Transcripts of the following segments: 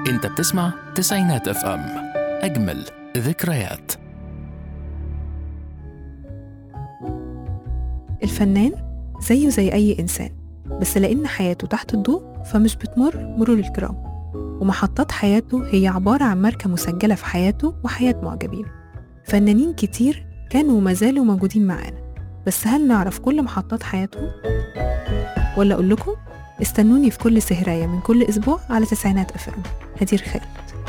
انت بتسمع تسعينات اف ام اجمل ذكريات الفنان زيه زي أي إنسان بس لأن حياته تحت الضوء فمش بتمر مرور الكرام ومحطات حياته هي عبارة عن ماركة مسجلة في حياته وحياة معجبينه فنانين كتير كانوا وما زالوا موجودين معانا بس هل نعرف كل محطات حياتهم؟ ولا أقول لكم استنوني في كل سهراية من كل أسبوع على تسعينات أف أم هدير خالد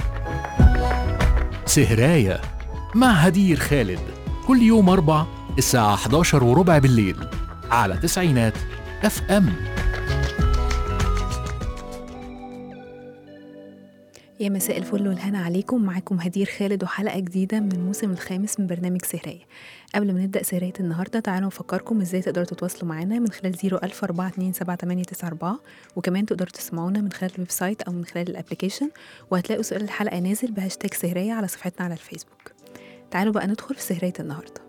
سهراية مع هدير خالد كل يوم أربع الساعة 11 وربع بالليل على تسعينات اف ام يا مساء الفل والهنا عليكم معاكم هدير خالد وحلقة جديدة من الموسم الخامس من برنامج سهراية قبل ما نبدأ سهراية النهاردة تعالوا نفكركم ازاي تقدروا تتواصلوا معانا من خلال 014278894 وكمان تقدروا تسمعونا من خلال الويب سايت أو من خلال الابليكيشن وهتلاقوا سؤال الحلقة نازل بهاشتاج سهراية على صفحتنا على الفيسبوك تعالوا بقى ندخل في سهراية النهاردة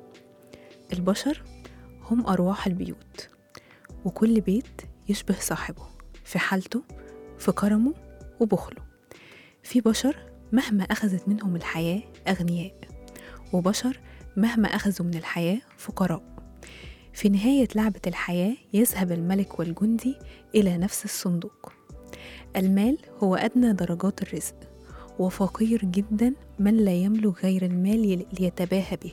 البشر هم أرواح البيوت وكل بيت يشبه صاحبه في حالته في كرمه وبخله في بشر مهما أخذت منهم الحياة أغنياء وبشر مهما أخذوا من الحياة فقراء في نهاية لعبة الحياة يذهب الملك والجندي إلى نفس الصندوق المال هو أدنى درجات الرزق وفقير جدا من لا يملك غير المال ليتباهى به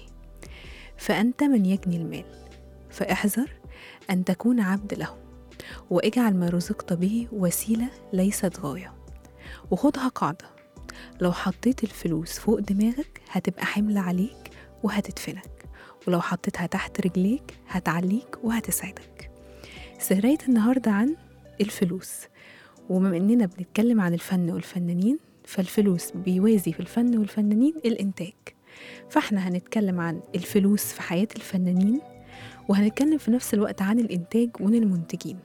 فأنت من يجني المال فاحذر أن تكون عبد له واجعل ما رزقت به وسيلة ليست غاية وخدها قاعدة لو حطيت الفلوس فوق دماغك هتبقى حمل عليك وهتدفنك ولو حطيتها تحت رجليك هتعليك وهتسعدك سهرية النهاردة عن الفلوس وبما إننا بنتكلم عن الفن والفنانين فالفلوس بيوازي في الفن والفنانين الإنتاج فاحنا هنتكلم عن الفلوس في حياة الفنانين وهنتكلم في نفس الوقت عن الإنتاج وعن المنتجين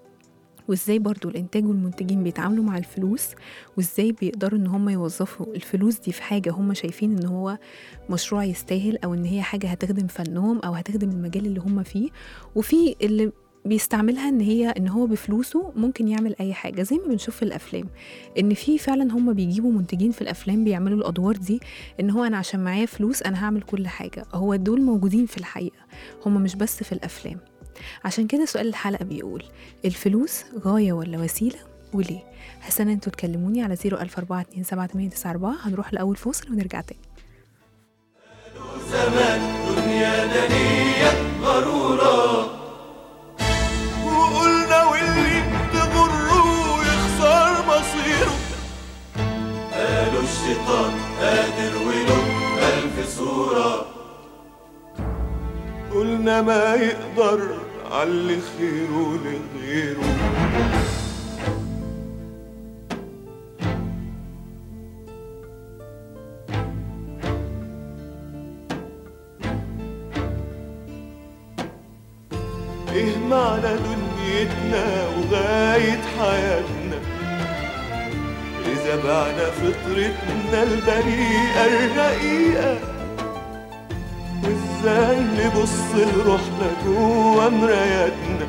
وازاي برضو الانتاج والمنتجين بيتعاملوا مع الفلوس وازاي بيقدروا ان هم يوظفوا الفلوس دي في حاجه هم شايفين ان هو مشروع يستاهل او ان هي حاجه هتخدم فنهم او هتخدم المجال اللي هم فيه وفي اللي بيستعملها ان هي ان هو بفلوسه ممكن يعمل اي حاجه زي ما بنشوف في الافلام ان في فعلا هم بيجيبوا منتجين في الافلام بيعملوا الادوار دي ان هو انا عشان معايا فلوس انا هعمل كل حاجه هو دول موجودين في الحقيقه هم مش بس في الافلام عشان كده سؤال الحلقة بيقول الفلوس غاية ولا وسيلة وليه؟ هستنى انتوا تكلموني على 014278994 هنروح لأول فاصل ونرجع تاني زمان دنيا دنية غرورة وقلنا واللي تغره يخسر مصيره قالوا الشيطان قادر وله ألف صورة قلنا ما يقدر علي خيره لغيره ايه معنى دنيتنا وغاية حياتنا إذا بعنا فطرتنا البريئة الرقيقة وإزاي نبص لروحنا جوا مراياتنا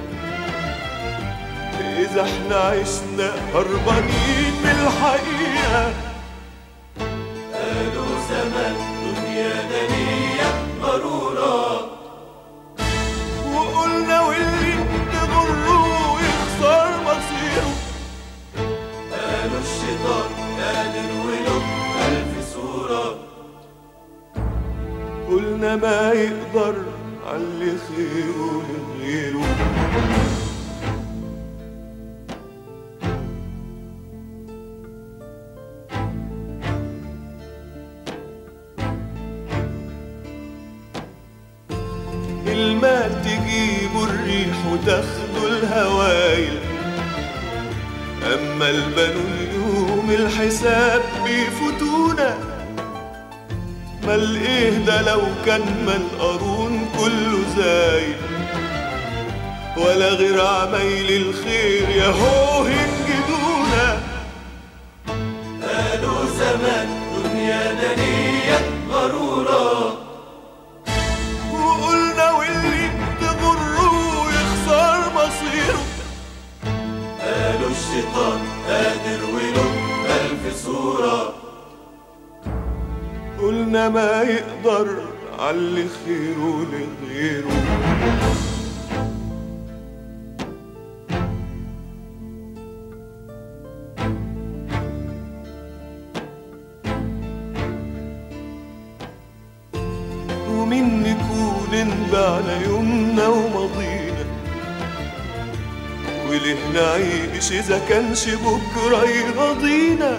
إذا احنا عشنا هربانين من الحقيقة قالوا زمان دنيا دنية غرورة وقلنا واللي تغره يخسر مصيره قالوا الشيطان قادر وله ألف صورة قلنا ما يقدر علي خيره لغيره المال تجيبه الريح وتاخده الهوايل أما البنو اليوم الحساب بيفوتونا مال ايه ده لو كان مال قارون كله زايل ولا غير عمايل الخير ياهو ينجدونا قالوا زمان دنيا دنية غرورة وقلنا واللي تغره يخسر مصيره قالوا الشيطان قادر وله ألف صورة قلنا ما يقدر علي خيره لغيره ومين نكون انبعنا يومنا وماضينا وليه نعيش إذا كانش بكرة يرضينا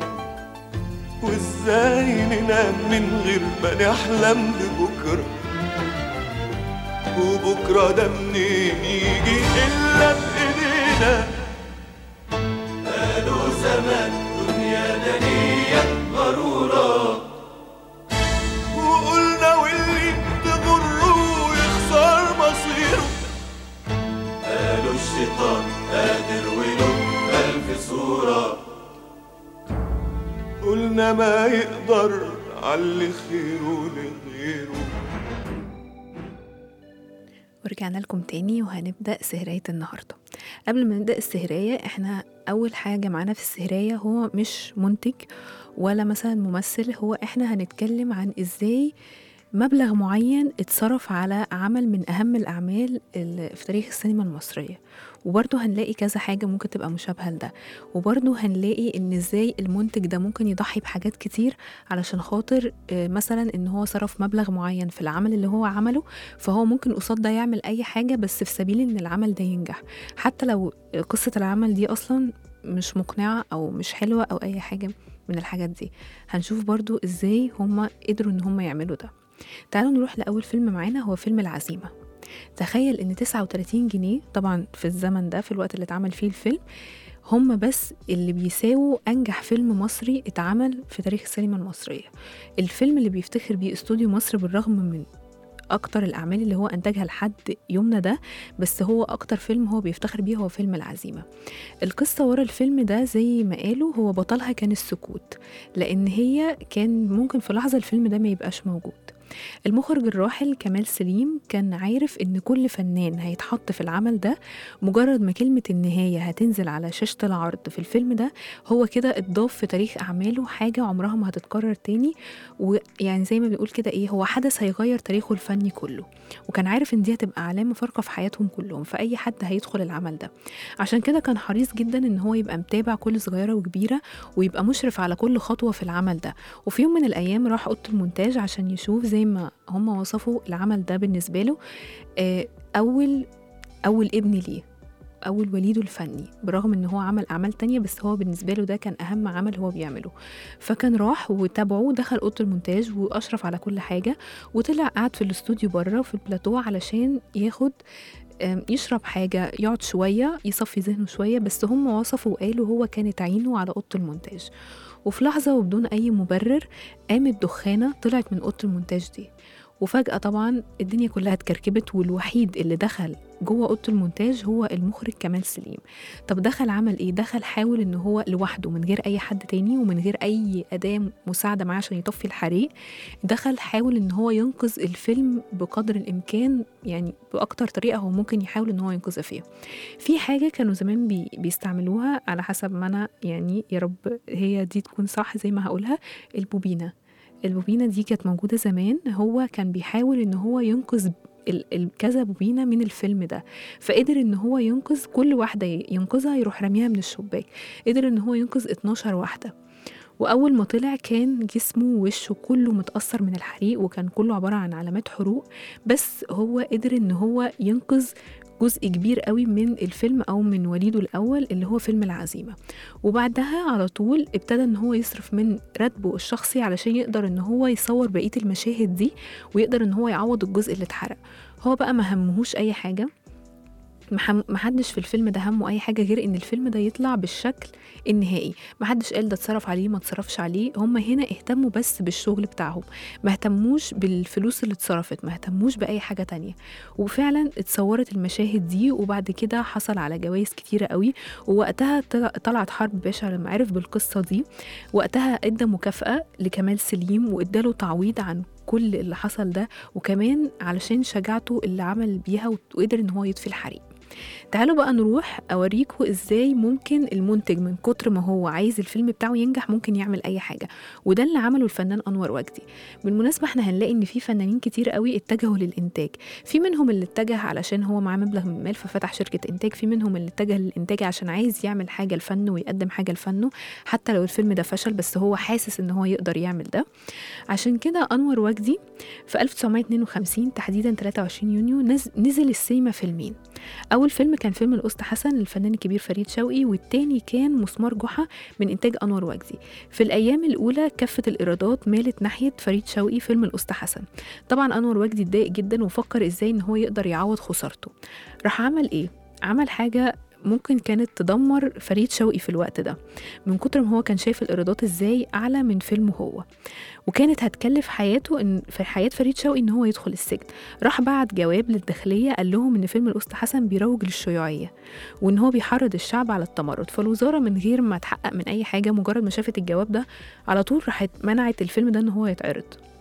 وإزاي ننام من غير ما نحلم ببكرة وبكرة ده منين يجي إلا بإيدينا قالوا زمان دنيا دنيا غرورة وقلنا واللي تغره يخسر مصيره قالوا الشيطان قادر وله ألف صورة قلنا ما يقدر علي خيره لغيره ورجعنا لكم تاني وهنبدأ سهرية النهاردة قبل ما نبدأ السهرية احنا أول حاجة معانا في السهرية هو مش منتج ولا مثلا ممثل هو احنا هنتكلم عن ازاي مبلغ معين اتصرف على عمل من أهم الأعمال ال- في تاريخ السينما المصرية وبرضه هنلاقي كذا حاجة ممكن تبقى مشابهة لده وبرضه هنلاقي إن إزاي المنتج ده ممكن يضحي بحاجات كتير علشان خاطر آه، مثلا إن هو صرف مبلغ معين في العمل اللي هو عمله فهو ممكن قصاد ده يعمل أي حاجة بس في سبيل إن العمل ده ينجح حتى لو قصة العمل دي أصلا مش مقنعة أو مش حلوة أو أي حاجة من الحاجات دي هنشوف برضو إزاي هما قدروا إن هما يعملوا ده تعالوا نروح لأول فيلم معانا هو فيلم العزيمة تخيل إن 39 جنيه طبعا في الزمن ده في الوقت اللي اتعمل فيه الفيلم هم بس اللي بيساووا أنجح فيلم مصري اتعمل في تاريخ السينما المصرية الفيلم اللي بيفتخر بيه استوديو مصر بالرغم من أكتر الأعمال اللي هو أنتجها لحد يومنا ده بس هو أكتر فيلم هو بيفتخر بيه هو فيلم العزيمة القصة ورا الفيلم ده زي ما قالوا هو بطلها كان السكوت لأن هي كان ممكن في لحظة الفيلم ده ما يبقاش موجود المخرج الراحل كمال سليم كان عارف ان كل فنان هيتحط في العمل ده مجرد ما كلمة النهاية هتنزل على شاشة العرض في الفيلم ده هو كده اتضاف في تاريخ أعماله حاجة عمرها ما هتتكرر تاني ويعني زي ما بيقول كده ايه هو حدث هيغير تاريخه الفني كله وكان عارف ان دي هتبقى علامة فارقة في حياتهم كلهم فأي حد هيدخل العمل ده عشان كده كان حريص جدا ان هو يبقى متابع كل صغيرة وكبيرة ويبقى مشرف على كل خطوة في العمل ده وفي يوم من الأيام راح أوضة المونتاج عشان يشوف زي ما هم وصفوا العمل ده بالنسبة له آه، أول أول ابن ليه أول وليده الفني برغم إن هو عمل أعمال تانية بس هو بالنسبة له ده كان أهم عمل هو بيعمله فكان راح وتابعوه دخل أوضة المونتاج وأشرف على كل حاجة وطلع قاعد في الاستوديو بره في البلاتو علشان ياخد آم، يشرب حاجة يقعد شوية يصفي ذهنه شوية بس هم وصفوا وقالوا هو كانت عينه على أوضة المونتاج وفي لحظة وبدون أي مبرر قامت دخانة طلعت من أوضة المونتاج دي وفجأة طبعا الدنيا كلها اتكركبت والوحيد اللي دخل جوه أوضة المونتاج هو المخرج كمال سليم طب دخل عمل ايه دخل حاول ان هو لوحده من غير اي حد تاني ومن غير اي اداة مساعدة معاه عشان يطفي الحريق دخل حاول ان هو ينقذ الفيلم بقدر الامكان يعني باكتر طريقة هو ممكن يحاول ان هو ينقذها فيها في حاجة كانوا زمان بي بيستعملوها على حسب ما انا يعني يا رب هي دي تكون صح زي ما هقولها البوبينة البوبينة دي كانت موجودة زمان هو كان بيحاول ان هو ينقذ ال- ال- كذا بوبينة من الفيلم ده فقدر ان هو ينقذ كل واحدة ي- ينقذها يروح راميها من الشباك قدر ان هو ينقذ 12 واحدة واول ما طلع كان جسمه ووشه كله متاثر من الحريق وكان كله عباره عن علامات حروق بس هو قدر ان هو ينقذ جزء كبير قوي من الفيلم او من وليده الاول اللي هو فيلم العزيمه وبعدها على طول ابتدى ان هو يصرف من راتبه الشخصي علشان يقدر ان هو يصور بقيه المشاهد دي ويقدر ان هو يعوض الجزء اللي اتحرق هو بقى ما همهوش اي حاجه محم- محدش في الفيلم ده همه اي حاجه غير ان الفيلم ده يطلع بالشكل النهائي محدش قال ده اتصرف عليه ما اتصرفش عليه هم هنا اهتموا بس بالشغل بتاعهم ما اهتموش بالفلوس اللي اتصرفت ما اهتموش باي حاجه تانية وفعلا اتصورت المشاهد دي وبعد كده حصل على جوائز كتيره قوي ووقتها طلع- طلعت حرب باشا لما عرف بالقصه دي وقتها ادى مكافاه لكمال سليم واداله تعويض عن كل اللي حصل ده وكمان علشان شجاعته اللي عمل بيها وقدر ان هو يطفي الحريق تعالوا بقى نروح اوريكم ازاي ممكن المنتج من كتر ما هو عايز الفيلم بتاعه ينجح ممكن يعمل اي حاجه وده اللي عمله الفنان انور وجدي بالمناسبه احنا هنلاقي ان في فنانين كتير قوي اتجهوا للانتاج في منهم اللي اتجه علشان هو معاه مبلغ من المال ففتح شركه انتاج في منهم اللي اتجه للانتاج عشان عايز يعمل حاجه لفنه ويقدم حاجه لفنه حتى لو الفيلم ده فشل بس هو حاسس ان هو يقدر يعمل ده عشان كده انور وجدي في 1952 تحديدا 23 يونيو نز- نزل السينما فيلمين اول فيلم كان فيلم الأسطى حسن للفنان الكبير فريد شوقي والتاني كان مسمار جحا من انتاج انور وجدي في الايام الاولى كافه الايرادات مالت ناحيه فريد شوقي فيلم الأسطى حسن طبعا انور وجدي اتضايق جدا وفكر ازاي ان هو يقدر يعوض خسارته راح عمل ايه عمل حاجه ممكن كانت تدمر فريد شوقي في الوقت ده من كتر ما هو كان شايف الايرادات ازاي اعلى من فيلمه هو وكانت هتكلف حياته ان في حياه فريد شوقي ان هو يدخل السجن راح بعت جواب للداخليه قال لهم ان فيلم الأسطى حسن بيروج للشيوعيه وان هو بيحرض الشعب على التمرد فالوزاره من غير ما تحقق من اي حاجه مجرد ما شافت الجواب ده على طول راحت منعت الفيلم ده ان هو يتعرض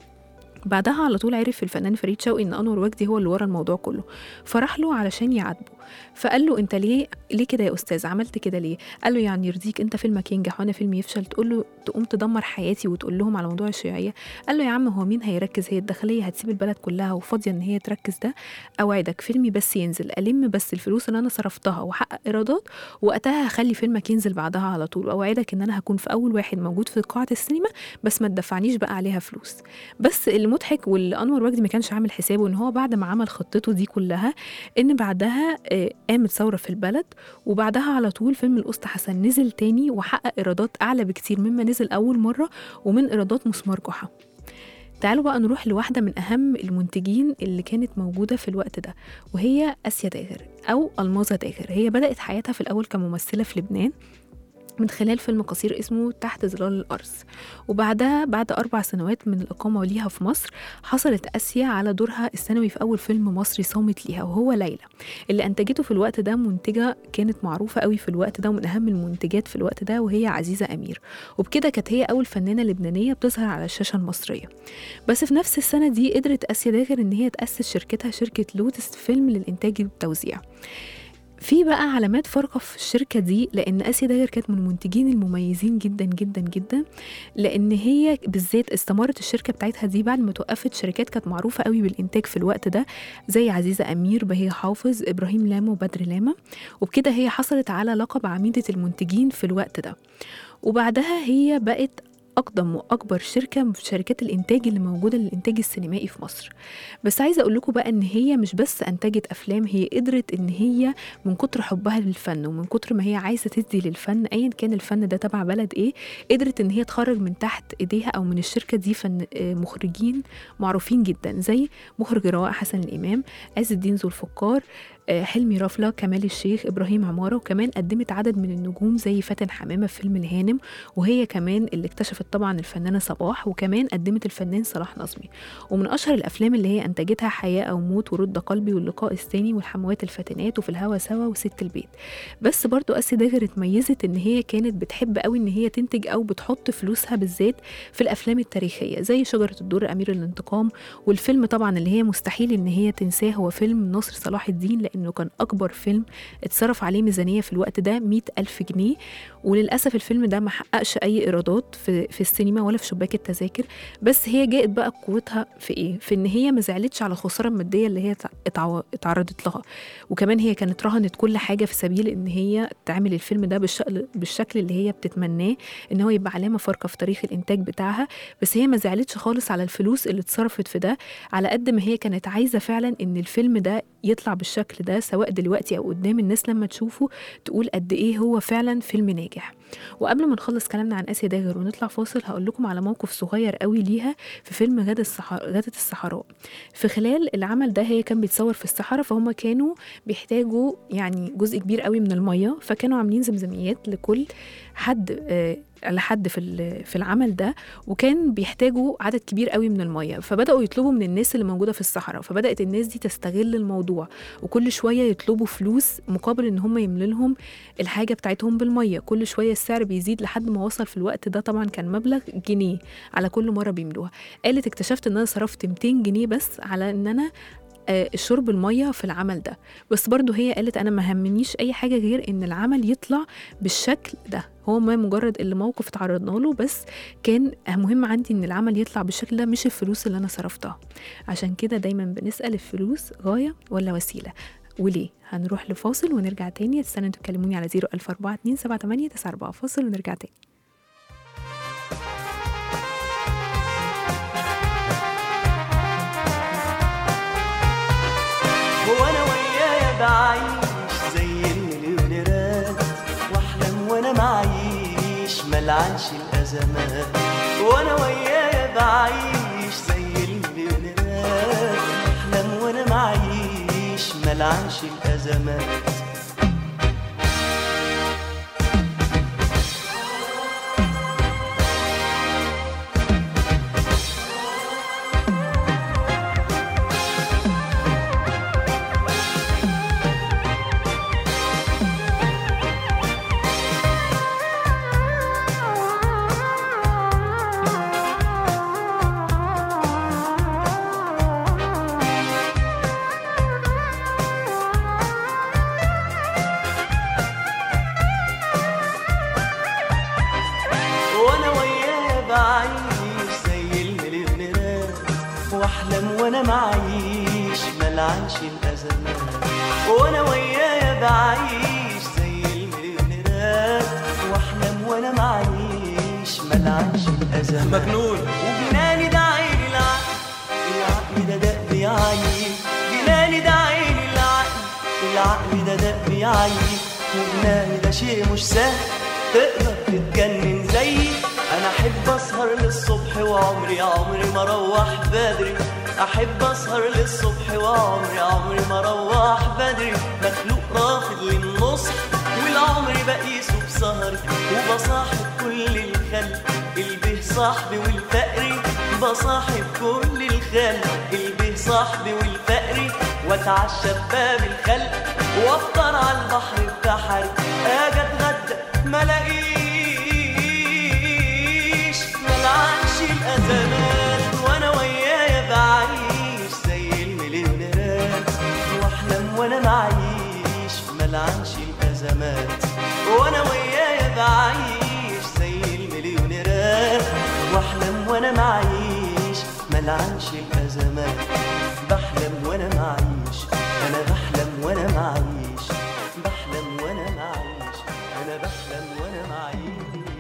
بعدها على طول عرف الفنان فريد شوقي ان انور وجدي هو اللي ورا الموضوع كله فراح له علشان يعاتبه فقال له انت ليه ليه كده يا استاذ عملت كده ليه قال له يعني يرضيك انت فيلمك ينجح وانا فيلمي يفشل تقول له تقوم تدمر حياتي وتقول لهم على موضوع الشيوعيه قال له يا عم هو مين هيركز هي الداخليه هتسيب البلد كلها وفاضيه ان هي تركز ده اوعدك فيلمي بس ينزل الم بس الفلوس اللي انا صرفتها واحقق ايرادات وقتها هخلي فيلمك ينزل بعدها على طول واوعدك ان انا هكون في اول واحد موجود في قاعه السينما بس ما تدفعنيش بقى عليها فلوس بس المضحك واللي انور وجدي ما كانش عامل حسابه ان هو بعد ما عمل خطته دي كلها ان بعدها آه، قامت ثوره في البلد وبعدها على طول فيلم الأسطى حسن نزل تاني وحقق ايرادات اعلى بكتير مما نزل اول مره ومن ايرادات مسمار جحا تعالوا بقى نروح لواحدة من أهم المنتجين اللي كانت موجودة في الوقت ده وهي آسيا داغر أو ألماظة داغر هي بدأت حياتها في الأول كممثلة في لبنان من خلال فيلم قصير اسمه تحت ظلال الأرض وبعدها بعد أربع سنوات من الإقامة ليها في مصر حصلت آسيا على دورها الثانوي في أول فيلم مصري صامت ليها وهو ليلى اللي أنتجته في الوقت ده منتجة كانت معروفة قوي في الوقت ده ومن أهم المنتجات في الوقت ده وهي عزيزة أمير وبكده كانت هي أول فنانة لبنانية بتظهر على الشاشة المصرية بس في نفس السنة دي قدرت آسيا داغر إن هي تأسس شركتها شركة لوتس فيلم للإنتاج والتوزيع في بقى علامات فارقة في الشركة دي لأن آسيا داير كانت من المنتجين المميزين جدا جدا جدا لأن هي بالذات استمرت الشركة بتاعتها دي بعد ما توقفت شركات كانت معروفة قوي بالإنتاج في الوقت ده زي عزيزة أمير بهية حافظ إبراهيم لاما وبدر لاما وبكده هي حصلت على لقب عميدة المنتجين في الوقت ده وبعدها هي بقت أقدم وأكبر شركة في شركات الإنتاج اللي موجودة للإنتاج السينمائي في مصر بس عايزة أقول لكم بقى إن هي مش بس أنتجت أفلام هي قدرت إن هي من كتر حبها للفن ومن كتر ما هي عايزة تدي للفن أيا كان الفن ده تبع بلد إيه قدرت إن هي تخرج من تحت إيديها أو من الشركة دي فن آه، مخرجين معروفين جدا زي مخرج الرواق حسن الإمام عز الدين ذو الفقار آه، حلمي رفلة كمال الشيخ إبراهيم عمارة وكمان قدمت عدد من النجوم زي فاتن حمامة في فيلم الهانم وهي كمان اللي اكتشفت طبعا الفنانة صباح وكمان قدمت الفنان صلاح نظمي ومن أشهر الأفلام اللي هي أنتجتها حياة أو موت ورد قلبي واللقاء الثاني والحموات الفتنات وفي الهوى سوا وست البيت بس برضو أسي داغر اتميزت إن هي كانت بتحب قوي إن هي تنتج أو بتحط فلوسها بالذات في الأفلام التاريخية زي شجرة الدر أمير الانتقام والفيلم طبعا اللي هي مستحيل إن هي تنساه هو فيلم ناصر صلاح الدين لأنه كان أكبر فيلم اتصرف عليه ميزانية في الوقت ده مئة ألف جنيه وللأسف الفيلم ده ما حققش أي إيرادات في, في السينما ولا في شباك التذاكر بس هي جاءت بقى قوتها في إيه؟ في إن هي ما زعلتش على الخسارة المادية اللي هي اتع- اتعرضت لها وكمان هي كانت رهنت كل حاجة في سبيل إن هي تعمل الفيلم ده بالشكل, بالشكل اللي هي بتتمناه إن هو يبقى علامة فارقة في تاريخ الإنتاج بتاعها بس هي ما زعلتش خالص على الفلوس اللي اتصرفت في ده على قد ما هي كانت عايزة فعلا إن الفيلم ده يطلع بالشكل ده سواء دلوقتي أو قدام الناس لما تشوفه تقول قد إيه هو فعلا فيلم ناجح وقبل ما نخلص كلامنا عن آسيا داغر ونطلع فاصل هقول لكم على موقف صغير قوي ليها في فيلم غادة الصحراء غادة الصحراء في خلال العمل ده هي كان بيتصور في الصحراء فهم كانوا بيحتاجوا يعني جزء كبير قوي من الميه فكانوا عاملين زمزميات لكل حد آه لحد في ال- في العمل ده وكان بيحتاجوا عدد كبير قوي من الميه فبداوا يطلبوا من الناس اللي موجوده في الصحراء فبدات الناس دي تستغل الموضوع وكل شويه يطلبوا فلوس مقابل ان هم يملوا لهم الحاجه بتاعتهم بالميه كل شويه السعر بيزيد لحد ما وصل في الوقت ده طبعا كان مبلغ جنيه على كل مره بيملوها قالت اكتشفت ان انا صرفت 200 جنيه بس على ان انا آه، شرب الميه في العمل ده بس برضو هي قالت انا ما همنيش اي حاجه غير ان العمل يطلع بالشكل ده هو ما مجرد اللي موقف اتعرضنا له بس كان مهم عندي ان العمل يطلع بالشكل ده مش الفلوس اللي انا صرفتها عشان كده دايما بنسال الفلوس غايه ولا وسيله وليه هنروح لفاصل ونرجع تاني تستنوا تكلموني على 00442 78 94 فاصل ونرجع تاني هو انا ويايا بعيش زي المليونيرات واحلم وانا معيش ملعنش الازمات وانا ويايا بعيش زي المليونيرات واحلم وانا معيش ملعنش الازمات وانا وياه بعيش زي المليونيرات واحلم وانا معيش ملعنش الازمات وانا وياه بعيش زي المليونيرات واحلم وانا معيش ملعنش الازمات مجنون وجناني ده عيني العقل العقل ده دق بيعيي جناني ده عيني العقل العقل ده دق بيعيي وجناني ده شيء مش سهل تقدر تتجنن زيي انا احب اسهر للصبح وعمري عمري ما اروح بدري احب اسهر للصبح وعمري عمري ما اروح بدري مخلوق رافض للنصح والعمر بقيسه بسهري وبصاحب كل الخلق البه صاحبي والفقري بصاحب كل الخلق البه صاحبي والفقري واتعشى بباب الخلق وافطر على البحر بتاعي اجي اتغدى ملاقيش ملعنش الازمات وانا ويايا بعيش زي المليونيرات واحلم وانا معيش ملعنش الازمات وانا ويايا بعيش زي المليونيرات واحلم وانا معيش ملعنش الازمات بحلم وانا معيش انا بحلم وانا معيش بحلم وانا معيش انا بحلم وانا معيش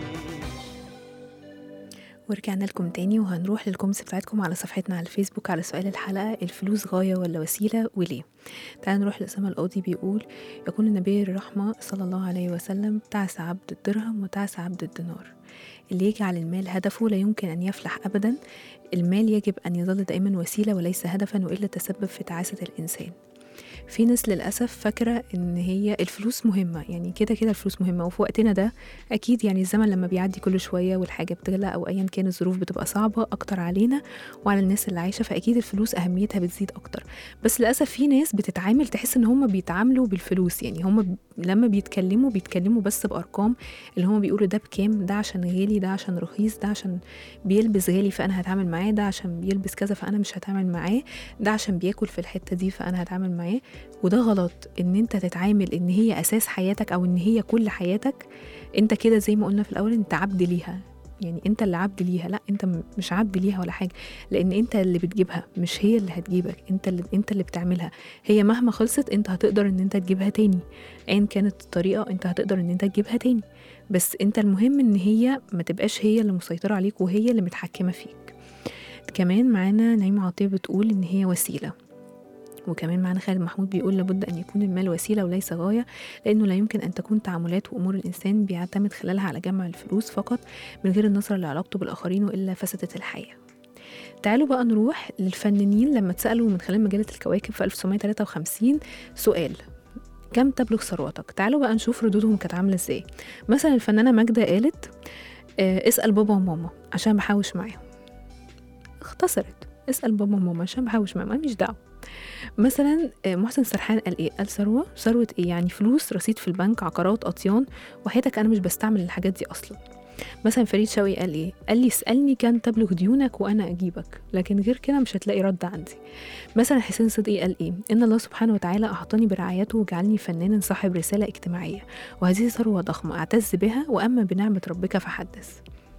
ورجعنا لكم تاني وهنروح للكومنتس بتاعتكم على صفحتنا على الفيسبوك على سؤال الحلقة الفلوس غاية ولا وسيلة وليه تعالوا نروح لأسامة القاضي بيقول يقول النبي الرحمة صلى الله عليه وسلم تعس عبد الدرهم وتعس عبد الدينار اللي يجعل المال هدفه لا يمكن أن يفلح أبدا المال يجب أن يظل دائما وسيلة وليس هدفا وإلا تسبب في تعاسة الإنسان في ناس للأسف فاكرة إن هي الفلوس مهمة يعني كده كده الفلوس مهمة وفي وقتنا ده أكيد يعني الزمن لما بيعدي كل شوية والحاجة بتغلى أو أيا كان الظروف بتبقى صعبة أكتر علينا وعلى الناس اللي عايشة فأكيد الفلوس أهميتها بتزيد أكتر بس للأسف في ناس بتتعامل تحس إن هم بيتعاملوا بالفلوس يعني هم ب- لما بيتكلموا بيتكلموا بس بأرقام اللي هم بيقولوا ده بكام ده عشان غالي ده عشان رخيص ده عشان بيلبس غالي فأنا هتعامل معاه ده عشان بيلبس كذا فأنا مش هتعامل معاه ده عشان بياكل في الحتة دي فأنا هتعامل معاه وده غلط ان انت تتعامل ان هي اساس حياتك او ان هي كل حياتك انت كده زي ما قلنا في الاول انت عبد ليها يعني انت اللي عبد ليها لا انت م- مش عبد ليها ولا حاجه لان انت اللي بتجيبها مش هي اللي هتجيبك انت اللي انت اللي بتعملها هي مهما خلصت انت هتقدر ان انت تجيبها تاني ايا كانت الطريقه انت هتقدر ان انت تجيبها تاني بس انت المهم ان هي ما تبقاش هي اللي مسيطره عليك وهي اللي متحكمه فيك كمان معانا نعيمة عطية بتقول إن هي وسيلة وكمان معنا خالد محمود بيقول لابد أن يكون المال وسيلة وليس غاية لأنه لا يمكن أن تكون تعاملات وأمور الإنسان بيعتمد خلالها على جمع الفلوس فقط من غير النظر لعلاقته بالآخرين وإلا فسدت الحياة تعالوا بقى نروح للفنانين لما اتسألوا من خلال مجلة الكواكب في 1953 سؤال كم تبلغ ثروتك؟ تعالوا بقى نشوف ردودهم كانت عاملة ازاي مثلا الفنانة ماجدة قالت آه، اسأل بابا وماما عشان بحوش معاهم اختصرت اسأل بابا وماما عشان بحوش معاهم أنا مش دعوة مثلا آه، محسن سرحان قال ايه قال ثروه ثروه ايه يعني فلوس رصيد في البنك عقارات اطيان وحياتك انا مش بستعمل الحاجات دي اصلا مثلا فريد شوقي قال ايه قال لي اسالني كان تبلغ ديونك وانا اجيبك لكن غير كده مش هتلاقي رد عندي مثلا حسين صدقي قال ايه ان الله سبحانه وتعالى اعطاني برعايته وجعلني فنانا صاحب رساله اجتماعيه وهذه ثروه ضخمه اعتز بها واما بنعمه ربك فحدث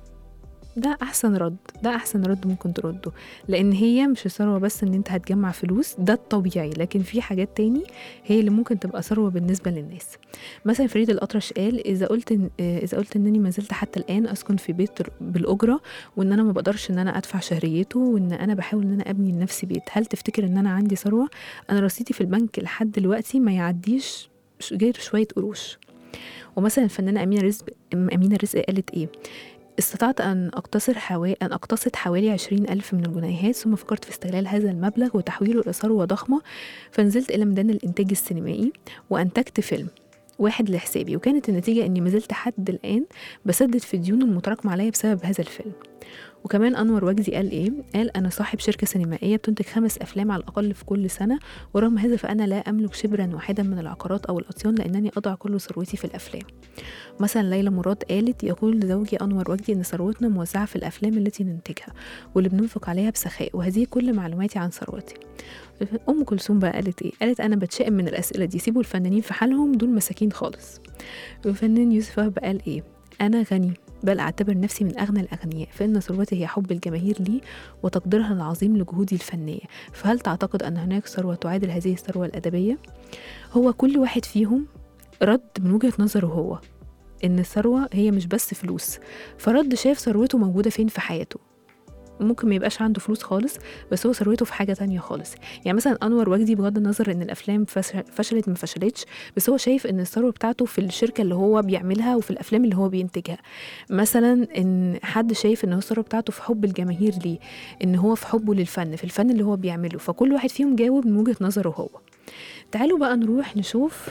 ده احسن رد ده احسن رد ممكن ترده لان هي مش الثروه بس ان انت هتجمع فلوس ده الطبيعي لكن في حاجات تاني هي اللي ممكن تبقى ثروه بالنسبه للناس مثلا فريد الاطرش قال اذا قلت إن آه، اذا قلت انني ما زلت حتى الان اسكن في بيت بالاجره وان انا ما بقدرش ان انا ادفع شهريته وان انا بحاول ان انا ابني لنفسي بيت هل تفتكر ان انا عندي ثروه انا رصيدي في البنك لحد دلوقتي ما يعديش ش- غير شويه قروش ومثلا الفنانه امينه رزق امينه رزق قالت ايه استطعت أن أقتصر حوالي أن أقتصد حوالي عشرين ألف من الجنيهات ثم فكرت في استغلال هذا المبلغ وتحويله إلى ثروة ضخمة فنزلت إلى ميدان الإنتاج السينمائي وأنتجت فيلم واحد لحسابي وكانت النتيجة إني ما زلت حد الآن بسدد في الديون المتراكمة عليا بسبب هذا الفيلم وكمان أنور وجدي قال إيه؟ قال أنا صاحب شركة سينمائية بتنتج خمس أفلام على الأقل في كل سنة ورغم هذا فأنا لا أملك شبرا واحدا من العقارات أو الأطيان لأنني أضع كل ثروتي في الأفلام مثلا ليلى مراد قالت يقول زوجي أنور وجدي إن ثروتنا موزعة في الأفلام التي ننتجها واللي بننفق عليها بسخاء وهذه كل معلوماتي عن ثروتي أم كلثوم بقى قالت إيه؟ قالت أنا بتشائم من الأسئلة دي سيبوا الفنانين في حالهم دول مساكين خالص وفنان يوسف وهب قال إيه؟ أنا غني بل أعتبر نفسي من أغنى الأغنياء فإن ثروتي هي حب الجماهير لي وتقديرها العظيم لجهودي الفنية فهل تعتقد أن هناك ثروة تعادل هذه الثروة الأدبية؟ هو كل واحد فيهم رد من وجهة نظره هو إن الثروة هي مش بس فلوس فرد شاف ثروته موجودة فين في حياته ممكن ما يبقاش عنده فلوس خالص بس هو ثروته في حاجة تانية خالص يعني مثلا أنور وجدي بغض النظر إن الأفلام فش- فشلت ما فشلتش بس هو شايف إن الثروة بتاعته في الشركة اللي هو بيعملها وفي الأفلام اللي هو بينتجها مثلا إن حد شايف إن هو الثروة بتاعته في حب الجماهير ليه إن هو في حبه للفن في الفن اللي هو بيعمله فكل واحد فيهم جاوب من وجهة نظره هو تعالوا بقى نروح نشوف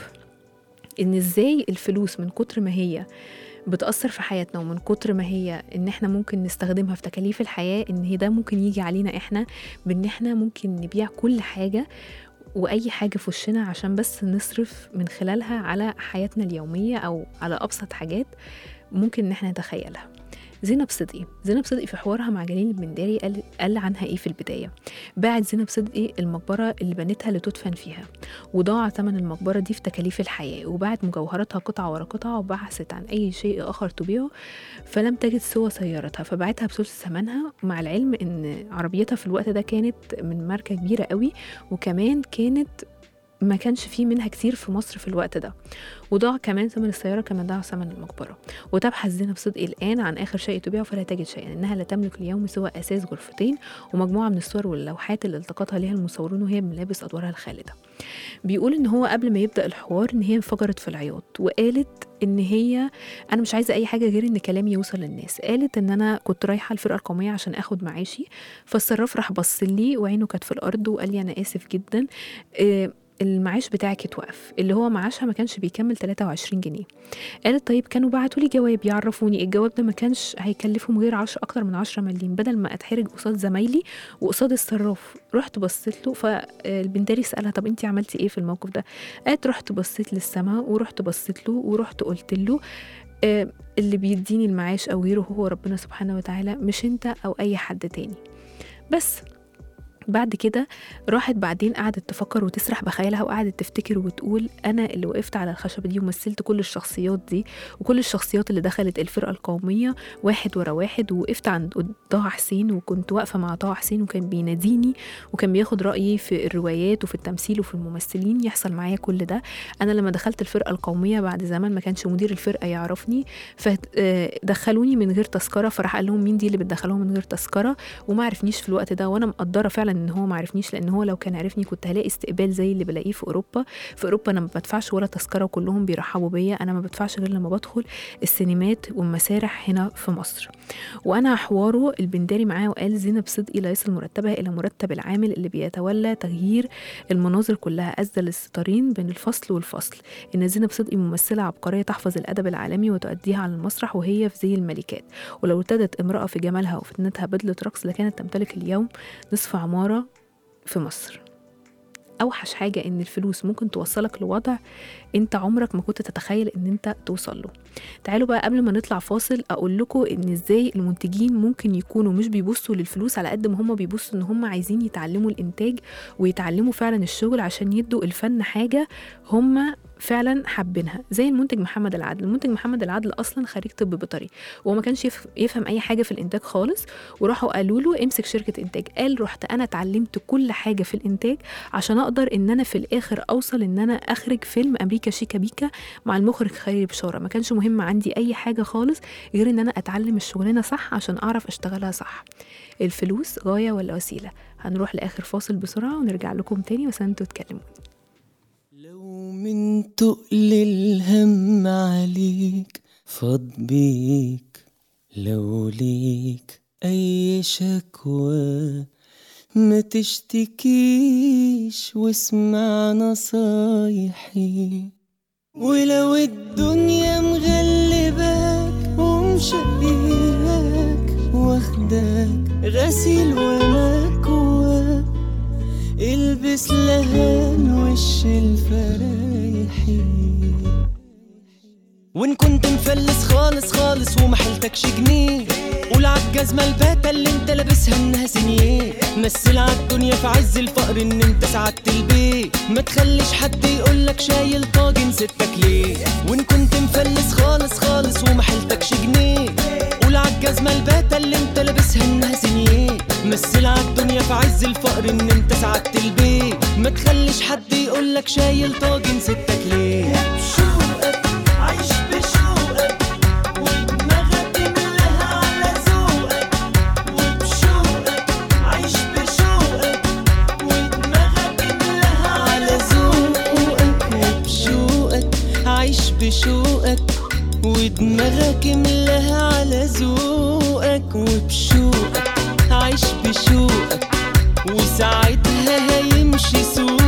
ان ازاي الفلوس من كتر ما هي بتأثر في حياتنا ومن كتر ما هي ان احنا ممكن نستخدمها في تكاليف الحياة ان هي ده ممكن يجي علينا احنا بان احنا ممكن نبيع كل حاجة واي حاجة في وشنا عشان بس نصرف من خلالها على حياتنا اليومية او على ابسط حاجات ممكن ان احنا نتخيلها زينب صدقي زينب صدقي في حوارها مع جليل البنداري قال, قال عنها ايه في البداية باعت زينب صدقي المقبرة اللي بنتها لتدفن فيها وضاع ثمن المقبرة دي في تكاليف الحياة وباعت مجوهراتها قطعة ورا قطعة وبحثت عن أي شيء آخر تبيعه فلم تجد سوى سيارتها فباعتها بثلث ثمنها مع العلم إن عربيتها في الوقت ده كانت من ماركة كبيرة قوي وكمان كانت ما كانش فيه منها كتير في مصر في الوقت ده وضاع كمان ثمن السيارة كما ضاع ثمن المقبرة وتبحث زينب صدقي الآن عن آخر شيء تبيعه فلا تجد شيئا إنها لا تملك اليوم سوى أساس غرفتين ومجموعة من الصور واللوحات اللي التقطها ليها المصورون وهي بملابس أدوارها الخالدة بيقول ان هو قبل ما يبدا الحوار ان هي انفجرت في العياط وقالت ان هي انا مش عايزه اي حاجه غير ان كلامي يوصل للناس قالت ان انا كنت رايحه الفرقه القوميه عشان اخد معاشي فالصراف راح بص لي وعينه كانت في الارض وقال لي انا اسف جدا آه، المعاش بتاعك اتوقف اللي هو معاشها ما كانش بيكمل 23 جنيه قالت طيب كانوا بعتوا لي جواب يعرفوني الجواب ده ما كانش هيكلفهم غير 10 اكتر من 10 مليم بدل ما اتحرج قصاد زمايلي وقصاد الصراف رحت بصيت له فالبنداري سالها طب انت عملتي ايه في الموقف ده قالت رحت بصيت للسماء ورحت بصيت له ورحت قلت له آه، اللي بيديني المعاش او غيره هو ربنا سبحانه وتعالى مش انت او اي حد تاني بس بعد كده راحت بعدين قعدت تفكر وتسرح بخيالها وقعدت تفتكر وتقول انا اللي وقفت على الخشبه دي ومثلت كل الشخصيات دي وكل الشخصيات اللي دخلت الفرقه القوميه واحد ورا واحد ووقفت عند طه حسين وكنت واقفه مع طه حسين وكان بيناديني وكان بياخد رايي في الروايات وفي التمثيل وفي الممثلين يحصل معايا كل ده انا لما دخلت الفرقه القوميه بعد زمان ما كانش مدير الفرقه يعرفني فدخلوني من غير تذكره فراح قال لهم مين دي اللي بتدخلهم من غير تذكره وما عرفنيش في الوقت ده وانا مقدره فعلا ان هو ما عرفنيش لان هو لو كان عرفني كنت هلاقي استقبال زي اللي بلاقيه في اوروبا في اوروبا انا ما بدفعش ولا تذكره وكلهم بيرحبوا بيا انا ما بدفعش غير لما بدخل السينمات والمسارح هنا في مصر وانا حواره البنداري معاه وقال زينب صدقي لا يصل مرتبها الى مرتب العامل اللي بيتولى تغيير المناظر كلها أسدل الستارين بين الفصل والفصل إن زينب صدقي ممثلة عبقرية تحفظ الأدب العالمي وتؤديها على المسرح وهي في زي الملكات ولو ارتدت امرأة في جمالها وفتنتها بدلة رقص لكانت تمتلك اليوم نصف عمارة في مصر اوحش حاجه ان الفلوس ممكن توصلك لوضع انت عمرك ما كنت تتخيل ان انت توصل له تعالوا بقى قبل ما نطلع فاصل اقول لكم ان ازاي المنتجين ممكن يكونوا مش بيبصوا للفلوس على قد ما هم بيبصوا ان هم عايزين يتعلموا الانتاج ويتعلموا فعلا الشغل عشان يدوا الفن حاجه هم فعلا حابينها زي المنتج محمد العدل المنتج محمد العدل اصلا خريج طب بيطري وهو ما كانش يف- يفهم اي حاجه في الانتاج خالص وراحوا قالوا له امسك شركه انتاج قال رحت انا اتعلمت كل حاجه في الانتاج عشان اقدر ان انا في الاخر اوصل ان انا اخرج فيلم امريكا شيكا بيكا مع المخرج خيري بشاره ما كانش مهم عندي اي حاجه خالص غير ان انا اتعلم الشغلانه صح عشان اعرف اشتغلها صح الفلوس غايه ولا وسيله هنروح لاخر فاصل بسرعه ونرجع لكم تاني بس انتوا تكلموني لو من تقل الهم عليك فاض بيك لو ليك أي شكوى ما تشتكيش واسمع نصايحي ولو الدنيا مغلباك ومشقياك واخداك غسيل ومكواك البس لهان وش الفرايحي وان كنت مفلس خالص خالص وما حيلتكش جنيه قول عالجزمة الباتة اللي انت لابسها انها سنيه مثل عالدنيا في عز الفقر ان انت سعدت البيت ما تخليش حد يقولك شايل طاجن ستك ليه وان كنت مفلس خالص خالص وما حيلتكش جنيه قول عالجزمة الباتة اللي انت لابسها انها سنيه مثل عالدنيا في عز الفقر ان انت سعدت البيت ما تخليش حد يقولك شايل طاجن ستك ليه بشوقك عيش بشوقك ودماغك املاها على ذوقك وبشوقك عيش بشوقك ودماغك املاها على ذوقك وبشوقك عيش بشوقك ودماغك املاها على ذوقك وبشوقك عيش بشوقك وساعتها هيمشي سوقك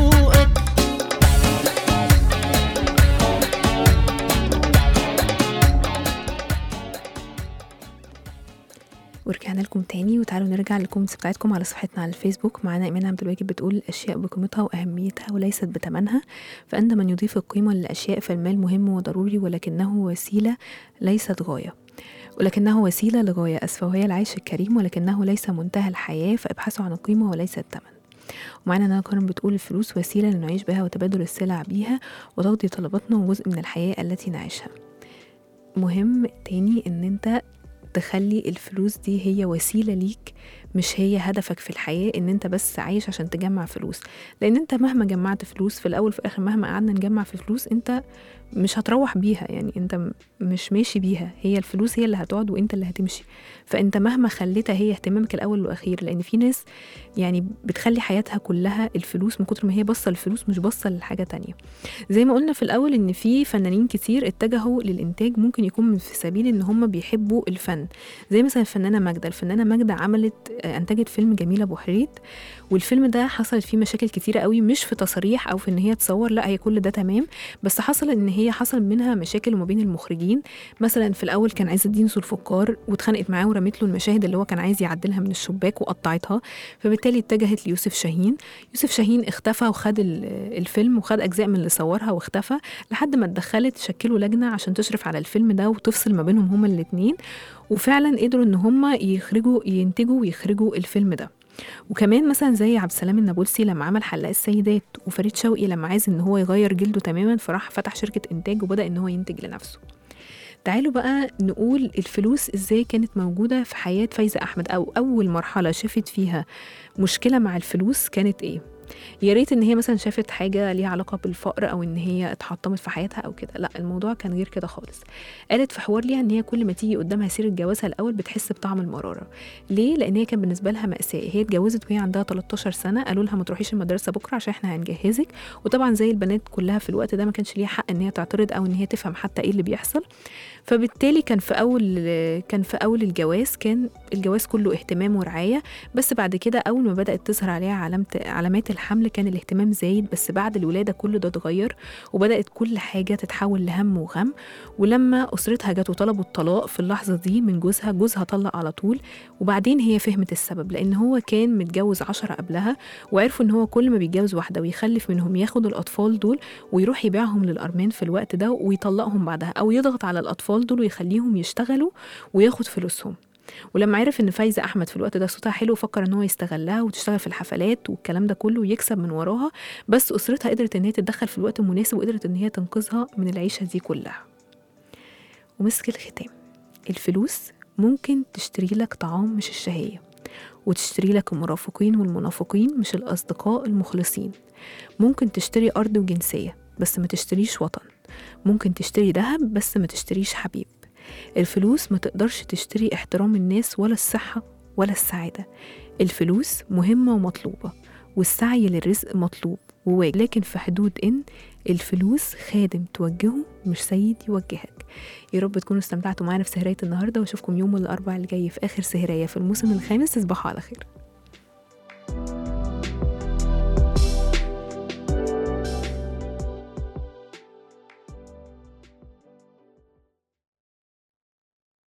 ورجعنا لكم تاني وتعالوا نرجع للكومنتس بتاعتكم على صفحتنا على الفيسبوك معانا ايمان عبد الواجد بتقول الاشياء بقيمتها واهميتها وليست بثمنها فان من يضيف القيمه للاشياء فالمال مهم وضروري ولكنه وسيله ليست غايه ولكنه وسيله لغايه اسفه وهي العيش الكريم ولكنه ليس منتهى الحياه فابحثوا عن القيمه وليس الثمن ومعانا نانا كرم بتقول الفلوس وسيله لنعيش بها وتبادل السلع بيها وتغطي طلباتنا وجزء من الحياه التي نعيشها مهم تاني ان انت تخلي الفلوس دي هي وسيلة ليك مش هي هدفك في الحياة ان انت بس عايش عشان تجمع فلوس لان انت مهما جمعت فلوس في الاول في الاخر مهما قعدنا نجمع في فلوس انت مش هتروح بيها يعني انت م- مش ماشي بيها هي الفلوس هي اللي هتقعد وانت اللي هتمشي فانت مهما خليتها هي اهتمامك الاول والاخير لان في ناس يعني بتخلي حياتها كلها الفلوس من كتر ما هي باصه للفلوس مش باصه لحاجه تانية زي ما قلنا في الاول ان في فنانين كتير اتجهوا للانتاج ممكن يكون من في سبيل ان هم بيحبوا الفن زي مثلا الفنانه ماجده الفنانه ماجده عملت آه، انتجت فيلم جميله ابو حريت والفيلم ده حصلت فيه مشاكل كتيره قوي مش في تصريح او في ان هي تصور لا هي كل ده تمام بس حصل ان هي حصل منها مشاكل وما بين المخرجين مثلا في الاول كان عز الدين ذو الفقار واتخانقت معاه ورمت له المشاهد اللي هو كان عايز يعدلها من الشباك وقطعتها فبالتالي اتجهت ليوسف شاهين يوسف شاهين اختفى وخد ال- الفيلم وخد اجزاء من اللي صورها واختفى لحد ما اتدخلت شكلوا لجنه عشان تشرف على الفيلم ده وتفصل ما بينهم هما الاتنين وفعلا قدروا ان هما يخرجوا ينتجوا ويخرجوا الفيلم ده وكمان مثلا زي عبد السلام النابلسي لما عمل حلاق السيدات وفريد شوقي لما عايز ان هو يغير جلده تماما فراح فتح شركه انتاج وبدا ان هو ينتج لنفسه تعالوا بقى نقول الفلوس ازاي كانت موجوده في حياه فايزه احمد او اول مرحله شافت فيها مشكله مع الفلوس كانت ايه يا ريت ان هي مثلا شافت حاجه ليها علاقه بالفقر او ان هي اتحطمت في حياتها او كده لا الموضوع كان غير كده خالص قالت في حوار ليها ان هي كل ما تيجي قدامها سيره جوازها الاول بتحس بطعم المراره ليه لان هي كان بالنسبه لها ماساه هي اتجوزت وهي عندها 13 سنه قالوا لها ما تروحيش المدرسه بكره عشان احنا هنجهزك وطبعا زي البنات كلها في الوقت ده ما كانش ليها حق ان هي تعترض او ان هي تفهم حتى ايه اللي بيحصل فبالتالي كان في اول كان في اول الجواز كان الجواز كله اهتمام ورعايه بس بعد كده اول ما بدات تظهر عليها علامه علامات الحياه الحمل كان الاهتمام زايد بس بعد الولادة كل ده اتغير وبدأت كل حاجة تتحول لهم وغم ولما أسرتها جت وطلبوا الطلاق في اللحظة دي من جوزها جوزها طلق على طول وبعدين هي فهمت السبب لأن هو كان متجوز عشرة قبلها وعرفوا إن هو كل ما بيتجوز واحدة ويخلف منهم ياخد الأطفال دول ويروح يبيعهم للأرمان في الوقت ده ويطلقهم بعدها أو يضغط على الأطفال دول ويخليهم يشتغلوا وياخد فلوسهم ولما عرف ان فايزه احمد في الوقت ده صوتها حلو فكر ان هو يستغلها وتشتغل في الحفلات والكلام ده كله ويكسب من وراها بس اسرتها قدرت ان هي تتدخل في الوقت المناسب وقدرت ان هي تنقذها من العيشه دي كلها ومسك الختام الفلوس ممكن تشتري لك طعام مش الشهيه وتشتري لك المرافقين والمنافقين مش الأصدقاء المخلصين ممكن تشتري أرض وجنسية بس ما تشتريش وطن ممكن تشتري ذهب بس ما تشتريش حبيب الفلوس ما تقدرش تشتري احترام الناس ولا الصحة ولا السعادة الفلوس مهمة ومطلوبة والسعي للرزق مطلوب وواجب لكن في حدود إن الفلوس خادم توجهه مش سيد يوجهك يا رب تكونوا استمتعتوا معانا في سهرية النهاردة واشوفكم يوم الأربعاء اللي جاي في آخر سهرية في الموسم الخامس تصبحوا على خير